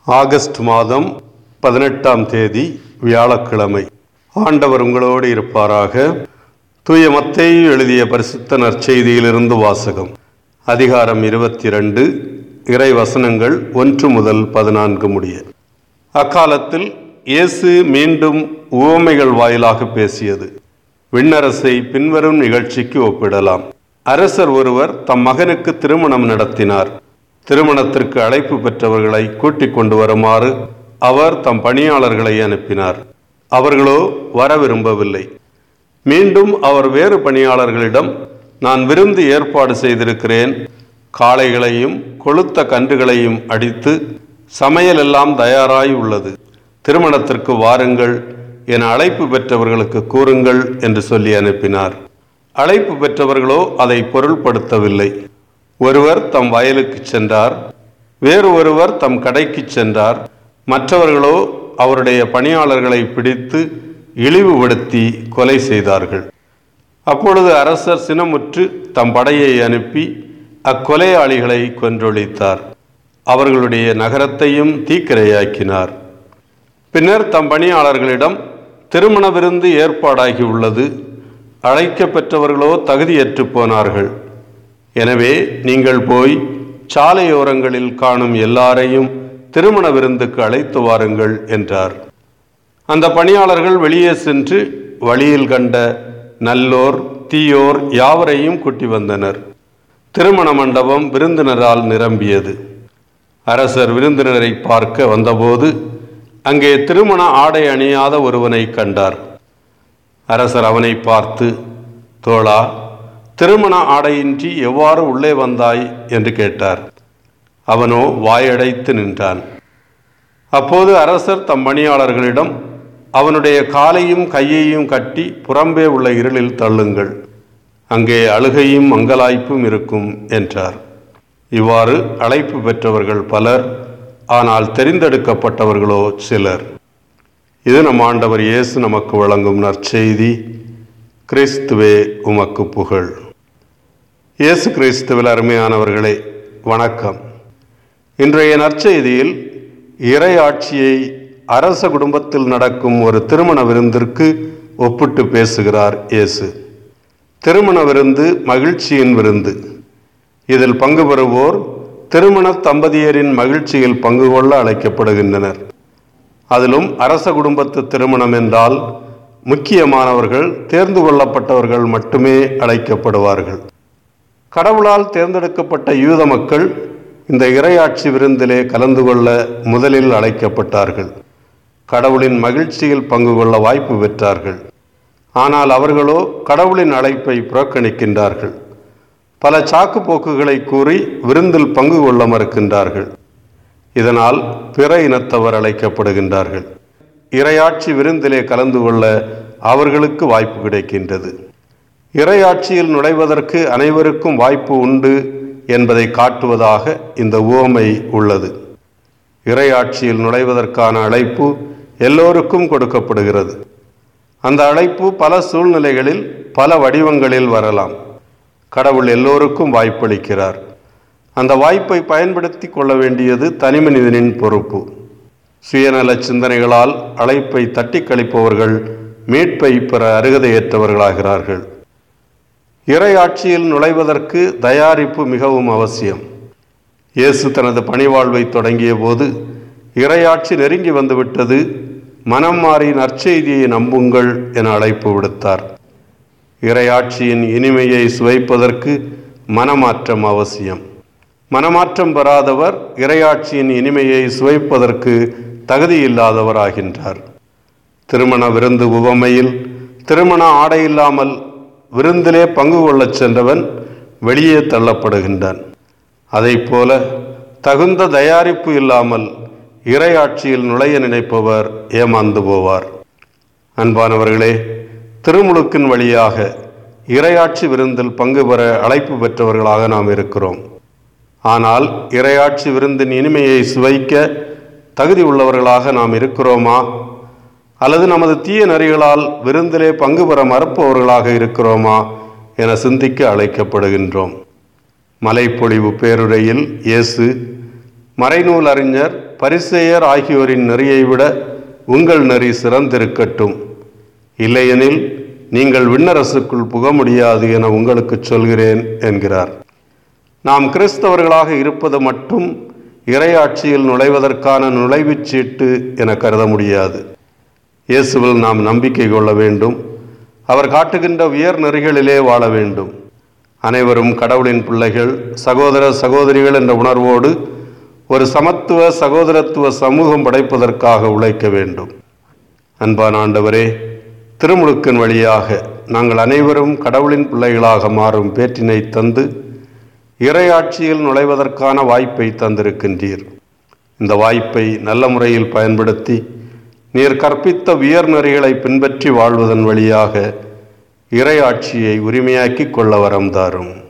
August மாதம் பதினெட்டாம் தேதி வியாழக்கிழமை ஆண்டவர் உங்களோடு இருப்பாராக தூய மத்தேயு எழுதிய பரிசுத்த நற்செய்தியிலிருந்து வாசகம் அதிகாரம் இருபத்தி ரெண்டு இறை வசனங்கள் ஒன்று முதல் பதினான்கு முடிய அக்காலத்தில் இயேசு மீண்டும் உவமைகள் வாயிலாக பேசியது விண்ணரசை பின்வரும் நிகழ்ச்சிக்கு ஒப்பிடலாம் அரசர் ஒருவர் தம் மகனுக்கு திருமணம் நடத்தினார் திருமணத்திற்கு அழைப்பு பெற்றவர்களை கூட்டிக் கொண்டு வருமாறு அவர் தம் பணியாளர்களை அனுப்பினார் அவர்களோ வர விரும்பவில்லை மீண்டும் அவர் வேறு பணியாளர்களிடம் நான் விருந்து ஏற்பாடு செய்திருக்கிறேன் காளைகளையும் கொளுத்த கன்றுகளையும் அடித்து சமையல் எல்லாம் தயாராய் உள்ளது திருமணத்திற்கு வாருங்கள் என அழைப்பு பெற்றவர்களுக்கு கூறுங்கள் என்று சொல்லி அனுப்பினார் அழைப்பு பெற்றவர்களோ அதை பொருள்படுத்தவில்லை ஒருவர் தம் வயலுக்கு சென்றார் வேறு ஒருவர் தம் கடைக்கு சென்றார் மற்றவர்களோ அவருடைய பணியாளர்களை பிடித்து இழிவுபடுத்தி கொலை செய்தார்கள் அப்பொழுது அரசர் சினமுற்று தம் படையை அனுப்பி அக்கொலையாளிகளை கொன்றொழித்தார் அவர்களுடைய நகரத்தையும் தீக்கிரையாக்கினார் பின்னர் தம் பணியாளர்களிடம் திருமண விருந்து ஏற்பாடாகி உள்ளது அழைக்கப்பெற்றவர்களோ தகுதியற்று போனார்கள் எனவே நீங்கள் போய் சாலையோரங்களில் காணும் எல்லாரையும் திருமண விருந்துக்கு அழைத்து வாருங்கள் என்றார் அந்த பணியாளர்கள் வெளியே சென்று வழியில் கண்ட நல்லோர் தீயோர் யாவரையும் கூட்டி வந்தனர் திருமண மண்டபம் விருந்தினரால் நிரம்பியது அரசர் விருந்தினரை பார்க்க வந்தபோது அங்கே திருமண ஆடை அணியாத ஒருவனை கண்டார் அரசர் அவனை பார்த்து தோழா திருமண ஆடையின்றி எவ்வாறு உள்ளே வந்தாய் என்று கேட்டார் அவனோ வாயடைத்து நின்றான் அப்போது அரசர் தம் பணியாளர்களிடம் அவனுடைய காலையும் கையையும் கட்டி புறம்பே உள்ள இருளில் தள்ளுங்கள் அங்கே அழுகையும் மங்கலாய்ப்பும் இருக்கும் என்றார் இவ்வாறு அழைப்பு பெற்றவர்கள் பலர் ஆனால் தெரிந்தெடுக்கப்பட்டவர்களோ சிலர் இது நம் ஆண்டவர் இயேசு நமக்கு வழங்கும் நற்செய்தி கிறிஸ்துவே உமக்கு புகழ் இயேசு கிறிஸ்துவில் அருமையானவர்களே வணக்கம் இன்றைய நற்செய்தியில் இறை ஆட்சியை அரச குடும்பத்தில் நடக்கும் ஒரு திருமண விருந்திற்கு ஒப்பிட்டு பேசுகிறார் இயேசு திருமண விருந்து மகிழ்ச்சியின் விருந்து இதில் பங்கு பெறுவோர் திருமண தம்பதியரின் மகிழ்ச்சியில் பங்கு கொள்ள அழைக்கப்படுகின்றனர் அதிலும் அரச குடும்பத்து திருமணம் என்றால் முக்கியமானவர்கள் தேர்ந்து கொள்ளப்பட்டவர்கள் மட்டுமே அழைக்கப்படுவார்கள் கடவுளால் தேர்ந்தெடுக்கப்பட்ட யூத மக்கள் இந்த இறையாட்சி விருந்திலே கலந்து கொள்ள முதலில் அழைக்கப்பட்டார்கள் கடவுளின் மகிழ்ச்சியில் பங்கு கொள்ள வாய்ப்பு பெற்றார்கள் ஆனால் அவர்களோ கடவுளின் அழைப்பை புறக்கணிக்கின்றார்கள் பல சாக்கு போக்குகளை கூறி விருந்தில் பங்கு கொள்ள மறுக்கின்றார்கள் இதனால் பிற இனத்தவர் அழைக்கப்படுகின்றார்கள் இரையாட்சி விருந்திலே கலந்து கொள்ள அவர்களுக்கு வாய்ப்பு கிடைக்கின்றது இரையாட்சியில் நுழைவதற்கு அனைவருக்கும் வாய்ப்பு உண்டு என்பதை காட்டுவதாக இந்த உவமை உள்ளது இரையாட்சியில் நுழைவதற்கான அழைப்பு எல்லோருக்கும் கொடுக்கப்படுகிறது அந்த அழைப்பு பல சூழ்நிலைகளில் பல வடிவங்களில் வரலாம் கடவுள் எல்லோருக்கும் வாய்ப்பளிக்கிறார் அந்த வாய்ப்பை பயன்படுத்தி கொள்ள வேண்டியது தனிமனிதனின் பொறுப்பு சுயநல சிந்தனைகளால் அழைப்பை தட்டி கழிப்பவர்கள் மீட்பை பெற அருகதையற்றவர்களாகிறார்கள் இறையாட்சியில் நுழைவதற்கு தயாரிப்பு மிகவும் அவசியம் இயேசு தனது பணிவாழ்வை தொடங்கிய போது இறையாட்சி நெருங்கி வந்துவிட்டது மனம் மாறி நற்செய்தியை நம்புங்கள் என அழைப்பு விடுத்தார் இறையாட்சியின் இனிமையை சுவைப்பதற்கு மனமாற்றம் அவசியம் மனமாற்றம் பெறாதவர் இறையாட்சியின் இனிமையை சுவைப்பதற்கு தகுதியில்லாதவராகின்றார் திருமண விருந்து உவமையில் திருமண ஆடை இல்லாமல் விருந்திலே பங்கு கொள்ளச் சென்றவன் வெளியே தள்ளப்படுகின்றான் போல தகுந்த தயாரிப்பு இல்லாமல் இறையாட்சியில் நுழைய நினைப்பவர் ஏமாந்து போவார் அன்பானவர்களே திருமுழுக்கின் வழியாக இறையாட்சி விருந்தில் பங்கு பெற அழைப்பு பெற்றவர்களாக நாம் இருக்கிறோம் ஆனால் இறையாட்சி விருந்தின் இனிமையை சுவைக்க தகுதி உள்ளவர்களாக நாம் இருக்கிறோமா அல்லது நமது தீய நெறிகளால் விருந்திலே பங்கு பெற மறுப்பவர்களாக இருக்கிறோமா என சிந்திக்க அழைக்கப்படுகின்றோம் மலைப்பொழிவு பேருரையில் இயேசு மறைநூல் அறிஞர் பரிசேயர் ஆகியோரின் நெறியை விட உங்கள் நெறி சிறந்திருக்கட்டும் இல்லையெனில் நீங்கள் விண்ணரசுக்குள் புக முடியாது என உங்களுக்கு சொல்கிறேன் என்கிறார் நாம் கிறிஸ்தவர்களாக இருப்பது மட்டும் இறையாட்சியில் நுழைவதற்கான நுழைவுச் சீட்டு என கருத முடியாது இயேசுவில் நாம் நம்பிக்கை கொள்ள வேண்டும் அவர் காட்டுகின்ற உயர் நெறிகளிலே வாழ வேண்டும் அனைவரும் கடவுளின் பிள்ளைகள் சகோதர சகோதரிகள் என்ற உணர்வோடு ஒரு சமத்துவ சகோதரத்துவ சமூகம் படைப்பதற்காக உழைக்க வேண்டும் அன்பான ஆண்டவரே திருமுழுக்கின் வழியாக நாங்கள் அனைவரும் கடவுளின் பிள்ளைகளாக மாறும் பேற்றினை தந்து இறையாட்சியில் நுழைவதற்கான வாய்ப்பை தந்திருக்கின்றீர் இந்த வாய்ப்பை நல்ல முறையில் பயன்படுத்தி நீர் கற்பித்த உயர் நெறிகளை பின்பற்றி வாழ்வதன் வழியாக இறையாட்சியை உரிமையாக்கிக் கொள்ள வரம் தாரும்